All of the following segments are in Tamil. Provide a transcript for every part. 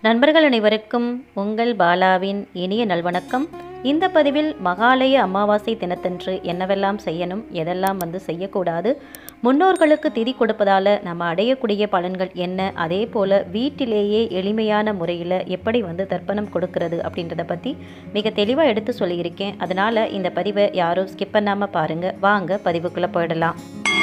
நண்பர்கள் அனைவருக்கும் உங்கள் பாலாவின் இனிய நல்வணக்கம் இந்த பதிவில் மகாலய அமாவாசை தினத்தன்று என்னவெல்லாம் செய்யணும் எதெல்லாம் வந்து செய்யக்கூடாது முன்னோர்களுக்கு திதி கொடுப்பதால் நம்ம அடையக்கூடிய பலன்கள் என்ன அதே போல் வீட்டிலேயே எளிமையான முறையில் எப்படி வந்து தர்ப்பணம் கொடுக்கறது அப்படின்றத பற்றி மிக தெளிவாக எடுத்து சொல்லியிருக்கேன் அதனால் இந்த பதிவை யாரும் ஸ்கிப் பண்ணாமல் பாருங்கள் வாங்க பதிவுக்குள்ளே போயிடலாம்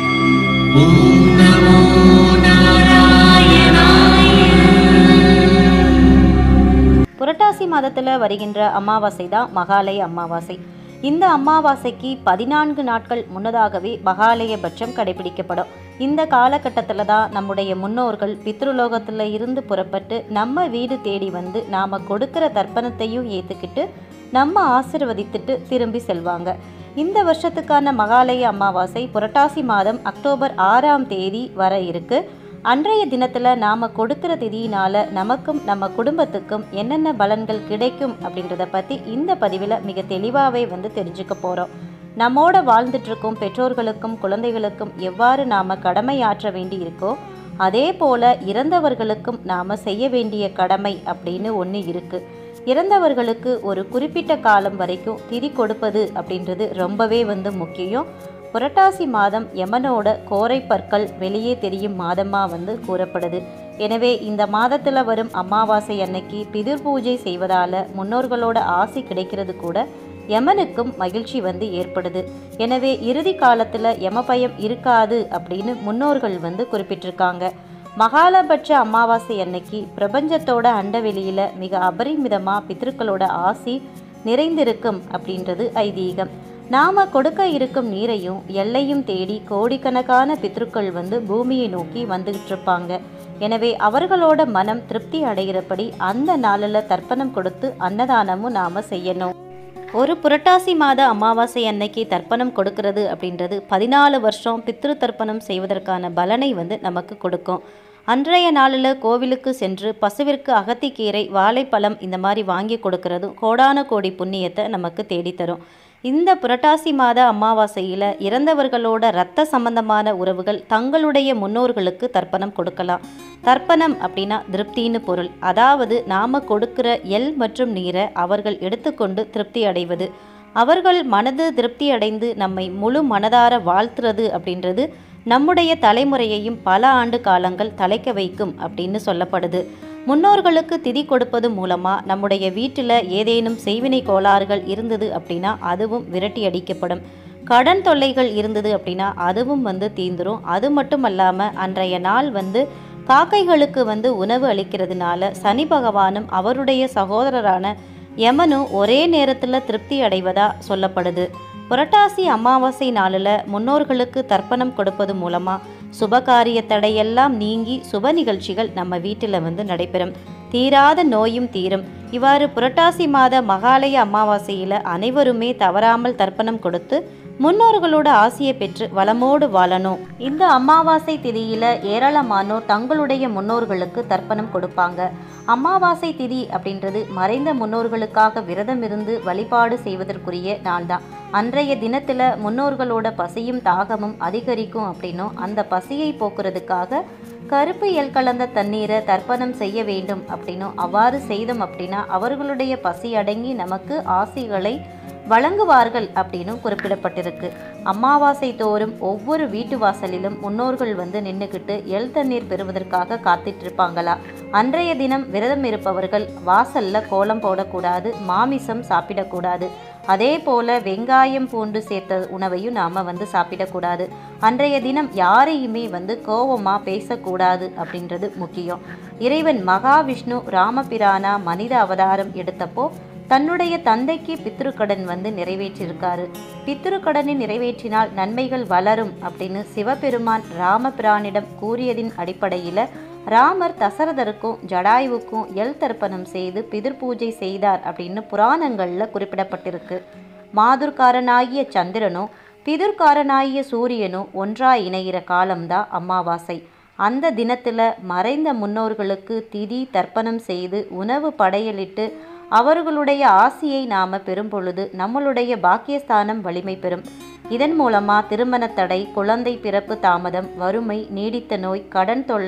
புரட்டாசி மாதத்தில் வருகின்ற அமாவாசை தான் மகாலய அமாவாசை இந்த அமாவாசைக்கு பதினான்கு நாட்கள் முன்னதாகவே மகாலயபட்சம் கடைபிடிக்கப்படும் இந்த காலகட்டத்தில் தான் நம்முடைய முன்னோர்கள் பித்ருலோகத்தில் இருந்து புறப்பட்டு நம்ம வீடு தேடி வந்து நாம் கொடுக்கிற தர்ப்பணத்தையும் ஏற்றுக்கிட்டு நம்ம ஆசிர்வதித்துட்டு திரும்பி செல்வாங்க இந்த வருஷத்துக்கான மகாலய அமாவாசை புரட்டாசி மாதம் அக்டோபர் ஆறாம் தேதி வர இருக்கு அன்றைய தினத்தில் நாம் கொடுக்கிற திதியினால் நமக்கும் நம்ம குடும்பத்துக்கும் என்னென்ன பலன்கள் கிடைக்கும் அப்படின்றத பற்றி இந்த பதிவில் மிக தெளிவாகவே வந்து தெரிஞ்சுக்க போகிறோம் நம்மோட வாழ்ந்துட்டு இருக்கும் பெற்றோர்களுக்கும் குழந்தைகளுக்கும் எவ்வாறு நாம் கடமையாற்ற வேண்டி இருக்கோ அதே போல் இறந்தவர்களுக்கும் நாம் செய்ய வேண்டிய கடமை அப்படின்னு ஒன்று இருக்குது இறந்தவர்களுக்கு ஒரு குறிப்பிட்ட காலம் வரைக்கும் திதி கொடுப்பது அப்படின்றது ரொம்பவே வந்து முக்கியம் புரட்டாசி மாதம் யமனோட கோரை பற்கள் வெளியே தெரியும் மாதமாக வந்து கூறப்படுது எனவே இந்த மாதத்தில் வரும் அமாவாசை அன்னைக்கு பிதிர் பூஜை செய்வதால் முன்னோர்களோட ஆசி கிடைக்கிறது கூட யமனுக்கும் மகிழ்ச்சி வந்து ஏற்படுது எனவே இறுதி காலத்தில் யமபயம் இருக்காது அப்படின்னு முன்னோர்கள் வந்து குறிப்பிட்டிருக்காங்க மகாலபட்ச அமாவாசை அன்னைக்கு பிரபஞ்சத்தோட அண்டவெளியில் மிக அபரிமிதமாக பித்ருக்களோட ஆசி நிறைந்திருக்கும் அப்படின்றது ஐதீகம் நாம கொடுக்க இருக்கும் நீரையும் எல்லையும் தேடி கோடிக்கணக்கான பித்ருக்கள் வந்து பூமியை நோக்கி வந்துகிட்டு இருப்பாங்க எனவே அவர்களோட மனம் திருப்தி அடைகிறபடி அந்த நாளில் தர்ப்பணம் கொடுத்து அன்னதானமும் நாம செய்யணும் ஒரு புரட்டாசி மாத அமாவாசை அன்னைக்கு தர்ப்பணம் கொடுக்கிறது அப்படின்றது பதினாலு வருஷம் பித்ரு தர்ப்பணம் செய்வதற்கான பலனை வந்து நமக்கு கொடுக்கும் அன்றைய நாளில் கோவிலுக்கு சென்று பசுவிற்கு அகத்திக்கீரை வாழைப்பழம் இந்த மாதிரி வாங்கி கொடுக்கறதும் கோடான கோடி புண்ணியத்தை நமக்கு தேடித்தரும் இந்த புரட்டாசி மாத அமாவாசையில் இறந்தவர்களோட இரத்த சம்பந்தமான உறவுகள் தங்களுடைய முன்னோர்களுக்கு தர்ப்பணம் கொடுக்கலாம் தர்ப்பணம் அப்படின்னா திருப்தின்னு பொருள் அதாவது நாம் கொடுக்கிற எல் மற்றும் நீரை அவர்கள் எடுத்துக்கொண்டு திருப்தி அடைவது அவர்கள் மனது திருப்தி அடைந்து நம்மை முழு மனதார வாழ்த்துறது அப்படின்றது நம்முடைய தலைமுறையையும் பல ஆண்டு காலங்கள் தலைக்க வைக்கும் அப்படின்னு சொல்லப்படுது முன்னோர்களுக்கு திதி கொடுப்பது மூலமாக நம்முடைய வீட்டில் ஏதேனும் செய்வினை கோளாறுகள் இருந்தது அப்படின்னா அதுவும் விரட்டி அடிக்கப்படும் கடன் தொல்லைகள் இருந்தது அப்படின்னா அதுவும் வந்து தீந்துரும் அது மட்டும் அல்லாமல் அன்றைய நாள் வந்து காக்கைகளுக்கு வந்து உணவு அளிக்கிறதுனால சனி பகவானும் அவருடைய சகோதரரான யமனும் ஒரே நேரத்தில் திருப்தி அடைவதா சொல்லப்படுது புரட்டாசி அமாவாசை நாளில் முன்னோர்களுக்கு தர்ப்பணம் கொடுப்பது மூலமாக சுபகாரிய தடையெல்லாம் நீங்கி சுப நிகழ்ச்சிகள் நம்ம வீட்டில் வந்து நடைபெறும் தீராத நோயும் தீரும் இவ்வாறு புரட்டாசி மாத மகாலய அமாவாசையில் அனைவருமே தவறாமல் தர்ப்பணம் கொடுத்து முன்னோர்களோட ஆசையை பெற்று வளமோடு வாழணும் இந்த அமாவாசை திதியில் ஏராளமானோர் தங்களுடைய முன்னோர்களுக்கு தர்ப்பணம் கொடுப்பாங்க அமாவாசை திதி அப்படின்றது மறைந்த முன்னோர்களுக்காக விரதம் இருந்து வழிபாடு செய்வதற்குரிய நாள் தான் அன்றைய தினத்தில் முன்னோர்களோட பசியும் தாகமும் அதிகரிக்கும் அப்படின்னும் அந்த பசியை போக்குறதுக்காக கருப்பு எல் கலந்த தண்ணீரை தர்ப்பணம் செய்ய வேண்டும் அப்படின்னும் அவ்வாறு செய்தோம் அப்படின்னா அவர்களுடைய பசி அடங்கி நமக்கு ஆசைகளை வழங்குவார்கள் அப்படின்னு குறிப்பிடப்பட்டிருக்கு அமாவாசை தோறும் ஒவ்வொரு வீட்டு வாசலிலும் முன்னோர்கள் வந்து நின்றுக்கிட்டு எல் தண்ணீர் பெறுவதற்காக காத்துட்டு இருப்பாங்களா அன்றைய தினம் விரதம் இருப்பவர்கள் வாசல்ல கோலம் போடக்கூடாது மாமிசம் சாப்பிடக்கூடாது அதே போல வெங்காயம் பூண்டு சேர்த்த உணவையும் நாம வந்து சாப்பிடக்கூடாது அன்றைய தினம் யாரையுமே வந்து கோபமாக பேசக்கூடாது அப்படின்றது முக்கியம் இறைவன் மகாவிஷ்ணு ராமபிரானா மனித அவதாரம் எடுத்தப்போ தன்னுடைய தந்தைக்கு பித்ருக்கடன் வந்து நிறைவேற்றியிருக்காரு பித்ருக்கடனை நிறைவேற்றினால் நன்மைகள் வளரும் அப்படின்னு சிவபெருமான் ராமபிரானிடம் கூறியதின் அடிப்படையில் ராமர் தசரதருக்கும் ஜடாயுவுக்கும் எல் தர்ப்பணம் செய்து பிதிர் பூஜை செய்தார் அப்படின்னு புராணங்களில் குறிப்பிடப்பட்டிருக்கு மாதுர்காரனாகிய சந்திரனும் பிதுர்காரனாகிய சூரியனும் ஒன்றா இணைகிற காலம்தான் அமாவாசை அந்த தினத்தில் மறைந்த முன்னோர்களுக்கு திதி தர்ப்பணம் செய்து உணவு படையலிட்டு அவர்களுடைய ஆசியை நாம பெறும் பொழுது நம்மளுடைய பாக்கியஸ்தானம் வலிமை பெறும் இதன் மூலமா திருமண தடை குழந்தை பிறப்பு தாமதம் வறுமை நீடித்த நோய் கடன் தொல்லை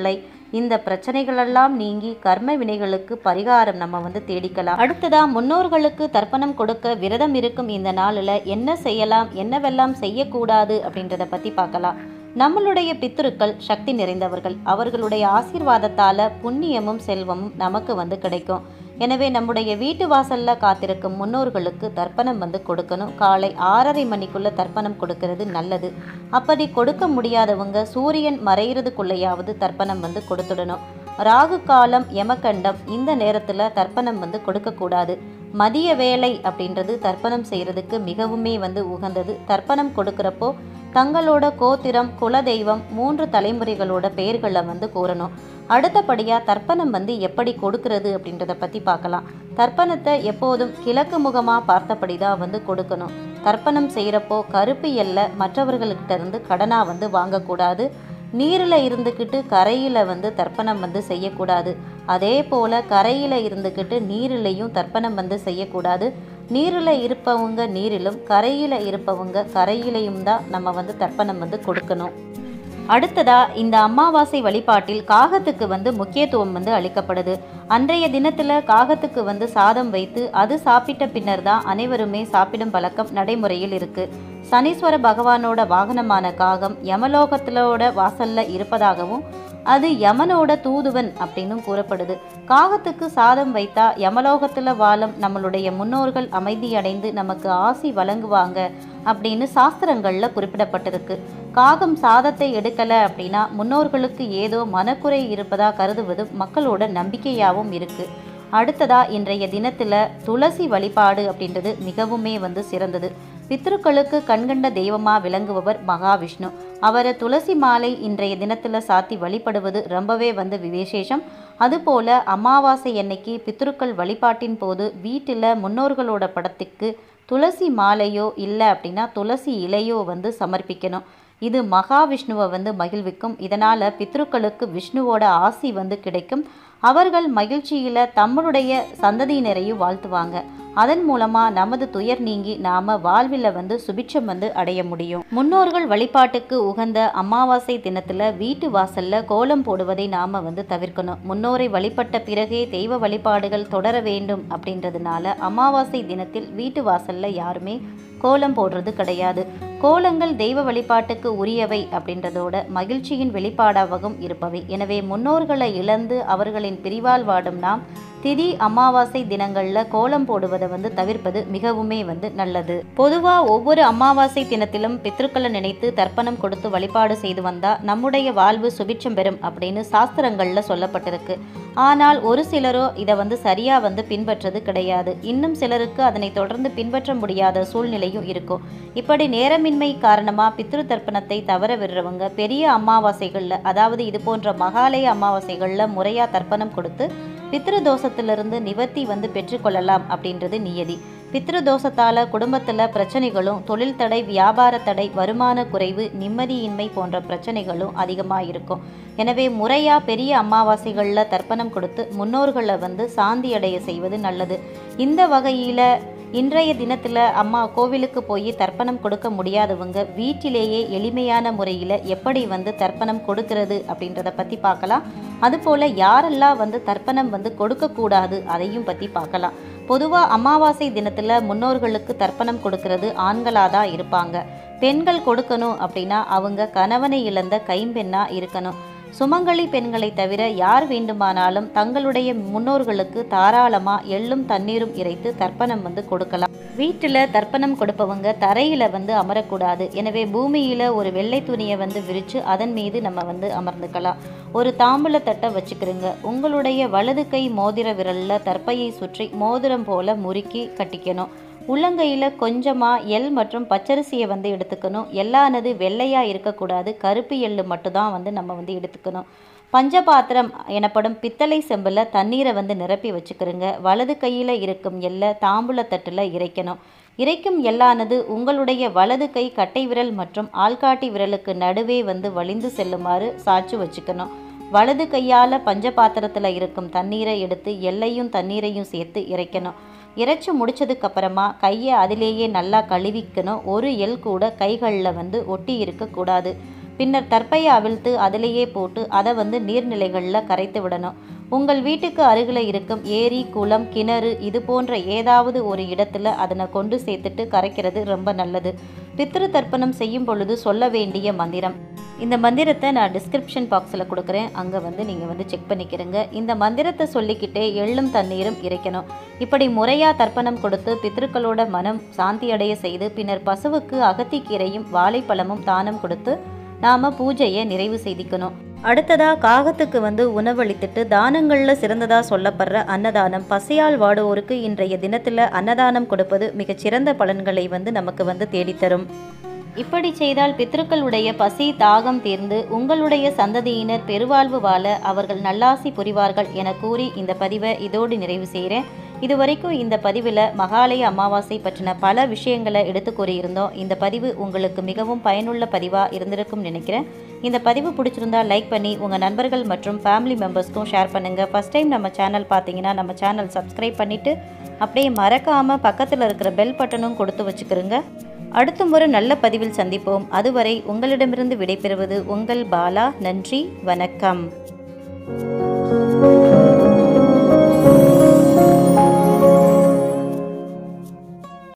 இந்த பிரச்சனைகளெல்லாம் நீங்கி கர்ம வினைகளுக்கு பரிகாரம் நம்ம வந்து தேடிக்கலாம் அடுத்ததா முன்னோர்களுக்கு தர்ப்பணம் கொடுக்க விரதம் இருக்கும் இந்த நாளில் என்ன செய்யலாம் என்னவெல்லாம் செய்யக்கூடாது அப்படின்றத பற்றி பார்க்கலாம் நம்மளுடைய பித்திருக்கள் சக்தி நிறைந்தவர்கள் அவர்களுடைய ஆசீர்வாதத்தால புண்ணியமும் செல்வமும் நமக்கு வந்து கிடைக்கும் எனவே நம்முடைய வீட்டு வாசல்ல காத்திருக்கும் முன்னோர்களுக்கு தர்ப்பணம் வந்து கொடுக்கணும் காலை ஆறரை மணிக்குள்ள தர்ப்பணம் கொடுக்கிறது நல்லது அப்படி கொடுக்க முடியாதவங்க சூரியன் மறைகிறதுக்குள்ளேயாவது தர்ப்பணம் வந்து கொடுத்துடணும் ராகு காலம் யமகண்டம் இந்த நேரத்தில் தர்ப்பணம் வந்து கொடுக்கக்கூடாது மதிய வேலை அப்படின்றது தர்ப்பணம் செய்கிறதுக்கு மிகவுமே வந்து உகந்தது தர்ப்பணம் கொடுக்குறப்போ தங்களோட கோத்திரம் குலதெய்வம் மூன்று தலைமுறைகளோட பெயர்களை வந்து கூறணும் அடுத்தபடியாக தர்ப்பணம் வந்து எப்படி கொடுக்கறது அப்படின்றத பற்றி பார்க்கலாம் தர்ப்பணத்தை எப்போதும் கிழக்கு முகமாக பார்த்தபடி தான் வந்து கொடுக்கணும் தர்ப்பணம் செய்கிறப்போ கருப்பு எல்லை மற்றவர்கள்கிட்ட இருந்து கடனாக வந்து வாங்கக்கூடாது நீரில் இருந்துக்கிட்டு கரையில் வந்து தர்ப்பணம் வந்து செய்யக்கூடாது அதே போல் கரையில் இருந்துக்கிட்டு நீரிலையும் தர்ப்பணம் வந்து செய்யக்கூடாது நீரில் இருப்பவங்க நீரிலும் கரையில் இருப்பவங்க கரையிலையும் தான் நம்ம வந்து தர்ப்பணம் வந்து கொடுக்கணும் அடுத்ததா இந்த அமாவாசை வழிபாட்டில் காகத்துக்கு வந்து முக்கியத்துவம் வந்து அளிக்கப்படுது அன்றைய தினத்துல காகத்துக்கு வந்து சாதம் வைத்து அது சாப்பிட்ட பின்னர் தான் அனைவருமே சாப்பிடும் பழக்கம் நடைமுறையில் இருக்கு சனீஸ்வர பகவானோட வாகனமான காகம் யமலோகத்திலோட வாசல்ல இருப்பதாகவும் அது யமனோட தூதுவன் அப்படின்னும் கூறப்படுது காகத்துக்கு சாதம் வைத்தா யமலோகத்துல வாழும் நம்மளுடைய முன்னோர்கள் அமைதியடைந்து நமக்கு ஆசி வழங்குவாங்க அப்படின்னு சாஸ்திரங்கள்ல குறிப்பிடப்பட்டிருக்கு காகம் சாதத்தை எடுக்கல அப்படின்னா முன்னோர்களுக்கு ஏதோ மனக்குறை இருப்பதா கருதுவது மக்களோட நம்பிக்கையாகவும் இருக்கு அடுத்ததா இன்றைய தினத்துல துளசி வழிபாடு அப்படின்றது மிகவுமே வந்து சிறந்தது பித்ருக்களுக்கு கண்கண்ட தெய்வமா விளங்குபவர் மகாவிஷ்ணு அவரை துளசி மாலை இன்றைய தினத்துல சாத்தி வழிபடுவது ரொம்பவே வந்து விசேஷம் அதுபோல அமாவாசை அன்னைக்கு பித்ருக்கள் வழிபாட்டின் போது வீட்டில் முன்னோர்களோட படத்துக்கு துளசி மாலையோ இல்லை அப்படின்னா துளசி இலையோ வந்து சமர்ப்பிக்கணும் இது மகாவிஷ்ணுவை வந்து மகிழ்விக்கும் இதனால் பித்ருக்களுக்கு விஷ்ணுவோட ஆசி வந்து கிடைக்கும் அவர்கள் மகிழ்ச்சியில் தம்முடைய சந்ததியினரையும் வாழ்த்துவாங்க அதன் மூலமாக நமது துயர் நீங்கி நாம் வாழ்வில் வந்து சுபிட்சம் வந்து அடைய முடியும் முன்னோர்கள் வழிபாட்டுக்கு உகந்த அமாவாசை தினத்தில் வீட்டு வாசலில் கோலம் போடுவதை நாம் வந்து தவிர்க்கணும் முன்னோரை வழிபட்ட பிறகே தெய்வ வழிபாடுகள் தொடர வேண்டும் அப்படின்றதுனால அமாவாசை தினத்தில் வீட்டு வாசலில் யாருமே கோலம் போடுறது கிடையாது கோலங்கள் தெய்வ வழிபாட்டுக்கு உரியவை அப்படின்றதோட மகிழ்ச்சியின் வெளிப்பாடாகவும் இருப்பவை எனவே முன்னோர்களை இழந்து அவர்களின் பிரிவால் வாடும் நாம் திதி அமாவாசை தினங்களில் கோலம் போடுவதை வந்து தவிர்ப்பது மிகவுமே வந்து நல்லது பொதுவாக ஒவ்வொரு அமாவாசை தினத்திலும் பித்ருக்களை நினைத்து தர்ப்பணம் கொடுத்து வழிபாடு செய்து வந்தா நம்முடைய வாழ்வு சுபிட்சம் பெறும் அப்படின்னு சாஸ்திரங்களில் சொல்லப்பட்டிருக்கு ஆனால் ஒரு சிலரோ இதை வந்து சரியாக வந்து பின்பற்றது கிடையாது இன்னும் சிலருக்கு அதனை தொடர்ந்து பின்பற்ற முடியாத சூழ்நிலையும் இருக்கும் இப்படி நேரமின்மை காரணமாக பித்ரு தர்ப்பணத்தை தவற விடுறவங்க பெரிய அமாவாசைகளில் அதாவது இது போன்ற மகாலய அமாவாசைகளில் முறையாக தர்ப்பணம் கொடுத்து பித்ரு தோஷத்திலிருந்து நிவர்த்தி வந்து பெற்றுக்கொள்ளலாம் அப்படின்றது நியதி பித்ரு தோஷத்தால் குடும்பத்தில் பிரச்சனைகளும் தொழில் தடை வியாபார தடை வருமான குறைவு நிம்மதியின்மை போன்ற பிரச்சனைகளும் அதிகமாக இருக்கும் எனவே முறையாக பெரிய அமாவாசைகளில் தர்ப்பணம் கொடுத்து முன்னோர்களை வந்து சாந்தி அடைய செய்வது நல்லது இந்த வகையில் இன்றைய தினத்தில் அம்மா கோவிலுக்கு போய் தர்ப்பணம் கொடுக்க முடியாதவங்க வீட்டிலேயே எளிமையான முறையில் எப்படி வந்து தர்ப்பணம் கொடுக்கிறது அப்படின்றத பற்றி பார்க்கலாம் அதுபோல் யாரெல்லாம் வந்து தர்ப்பணம் வந்து கொடுக்கக்கூடாது அதையும் பற்றி பார்க்கலாம் பொதுவாக அமாவாசை தினத்தில் முன்னோர்களுக்கு தர்ப்பணம் கொடுக்கறது ஆண்களாக தான் இருப்பாங்க பெண்கள் கொடுக்கணும் அப்படின்னா அவங்க கணவனை இழந்த கைம்பெண்ணாக இருக்கணும் சுமங்கலி பெண்களை தவிர யார் வேண்டுமானாலும் தங்களுடைய முன்னோர்களுக்கு தாராளமா எள்ளும் தண்ணீரும் இறைத்து தர்ப்பணம் வந்து கொடுக்கலாம் வீட்டில் தர்ப்பணம் கொடுப்பவங்க தரையில வந்து அமரக்கூடாது எனவே பூமியில ஒரு வெள்ளை துணியை வந்து விரிச்சு அதன் மீது நம்ம வந்து அமர்ந்துக்கலாம் ஒரு தாம்பூல தட்டை வச்சுக்கிறோங்க உங்களுடைய வலது கை மோதிர விரல்ல தர்ப்பையை சுற்றி மோதிரம் போல முறுக்கி கட்டிக்கணும் உள்ளங்கையில் கொஞ்சமாக எள் மற்றும் பச்சரிசியை வந்து எடுத்துக்கணும் எல்லானது வெள்ளையாக இருக்கக்கூடாது கருப்பு எள்ளு மட்டும்தான் வந்து நம்ம வந்து எடுத்துக்கணும் பஞ்சபாத்திரம் எனப்படும் பித்தளை செம்பில் தண்ணீரை வந்து நிரப்பி வச்சுக்கிறோங்க வலது கையில் இருக்கும் எல்லை தாம்பூல தட்டில் இறைக்கணும் இறைக்கும் எல்லானது உங்களுடைய வலது கை கட்டை விரல் மற்றும் ஆள்காட்டி விரலுக்கு நடுவே வந்து வலிந்து செல்லுமாறு சாய்ச்சி வச்சுக்கணும் வலது கையால் பஞ்சபாத்திரத்தில் இருக்கும் தண்ணீரை எடுத்து எல்லையும் தண்ணீரையும் சேர்த்து இறைக்கணும் இறைச்சி முடிச்சதுக்கு அப்புறமா கையை அதிலேயே நல்லா கழுவிக்கணும் ஒரு எல் கூட கைகளில் வந்து ஒட்டி இருக்கக்கூடாது பின்னர் தற்பையை அவிழ்த்து அதிலேயே போட்டு அதை வந்து நீர்நிலைகளில் கரைத்து விடணும் உங்கள் வீட்டுக்கு அருகில் இருக்கும் ஏரி குளம் கிணறு இது போன்ற ஏதாவது ஒரு இடத்துல அதனை கொண்டு சேர்த்துட்டு கரைக்கிறது ரொம்ப நல்லது பித்ரு தர்ப்பணம் செய்யும் பொழுது சொல்ல வேண்டிய மந்திரம் இந்த மந்திரத்தை நான் டிஸ்கிரிப்ஷன் பாக்ஸில் கொடுக்குறேன் அங்கே வந்து நீங்கள் வந்து செக் பண்ணிக்கிறங்க இந்த மந்திரத்தை சொல்லிக்கிட்டே எள்ளும் தண்ணீரும் இறைக்கணும் இப்படி முறையாக தர்ப்பணம் கொடுத்து பித்ருக்களோட மனம் சாந்தியடைய செய்து பின்னர் பசுவுக்கு அகத்திக்கீரையும் வாழைப்பழமும் தானம் கொடுத்து நாம் பூஜையை நிறைவு செய்திக்கணும் அடுத்ததா காகத்துக்கு வந்து உணவளித்துட்டு தானங்களில் சிறந்ததாக சொல்லப்படுற அன்னதானம் பசியால் வாடுவோருக்கு இன்றைய தினத்தில் அன்னதானம் கொடுப்பது மிகச்சிறந்த பலன்களை வந்து நமக்கு வந்து தேடித்தரும் இப்படி செய்தால் பித்ருக்களுடைய பசி தாகம் தீர்ந்து உங்களுடைய சந்ததியினர் பெருவாழ்வு வாழ அவர்கள் நல்லாசி புரிவார்கள் என கூறி இந்த பதிவை இதோடு நிறைவு செய்கிறேன் இதுவரைக்கும் இந்த பதிவில் மகாலய அமாவாசை பற்றின பல விஷயங்களை எடுத்து கூறியிருந்தோம் இந்த பதிவு உங்களுக்கு மிகவும் பயனுள்ள பதிவாக இருந்திருக்கும் நினைக்கிறேன் இந்த பதிவு பிடிச்சிருந்தா லைக் பண்ணி உங்கள் நண்பர்கள் மற்றும் ஃபேமிலி மெம்பர்ஸ்க்கும் ஷேர் பண்ணுங்கள் ஃபஸ்ட் டைம் நம்ம சேனல் பார்த்தீங்கன்னா நம்ம சேனல் சப்ஸ்கிரைப் பண்ணிவிட்டு அப்படியே மறக்காமல் பக்கத்தில் இருக்கிற பெல் பட்டனும் கொடுத்து வச்சுக்கிறோங்க அடுத்தும் ஒரு நல்ல பதிவில் சந்திப்போம் அதுவரை உங்களிடமிருந்து விடைபெறுவது உங்கள் பாலா நன்றி வணக்கம்